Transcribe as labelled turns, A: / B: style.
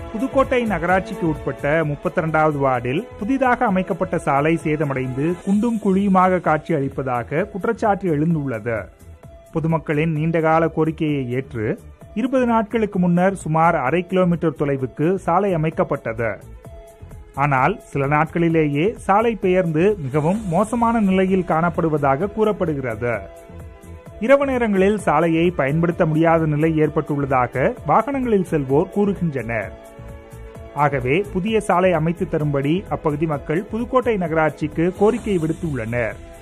A: புதுக்கோட்டை நகராட்சிக்கு உட்பட்ட முப்பத்தி இரண்டாவது வார்டில் புதிதாக அமைக்கப்பட்ட சாலை சேதமடைந்து குண்டும் குழியுமாக காட்சி அளிப்பதாக குற்றச்சாட்டு எழுந்துள்ளது பொதுமக்களின் நீண்டகால கோரிக்கையை ஏற்று இருபது நாட்களுக்கு முன்னர் சுமார் அரை கிலோமீட்டர் தொலைவுக்கு சாலை அமைக்கப்பட்டது ஆனால் சில நாட்களிலேயே சாலை பெயர்ந்து மிகவும் மோசமான நிலையில் காணப்படுவதாக கூறப்படுகிறது இரவு நேரங்களில் சாலையை பயன்படுத்த முடியாத நிலை ஏற்பட்டுள்ளதாக வாகனங்களில் செல்வோர் கூறுகின்றனர் ஆகவே புதிய சாலை அமைத்து தரும்படி அப்பகுதி மக்கள் புதுக்கோட்டை நகராட்சிக்கு கோரிக்கை விடுத்துள்ளனர்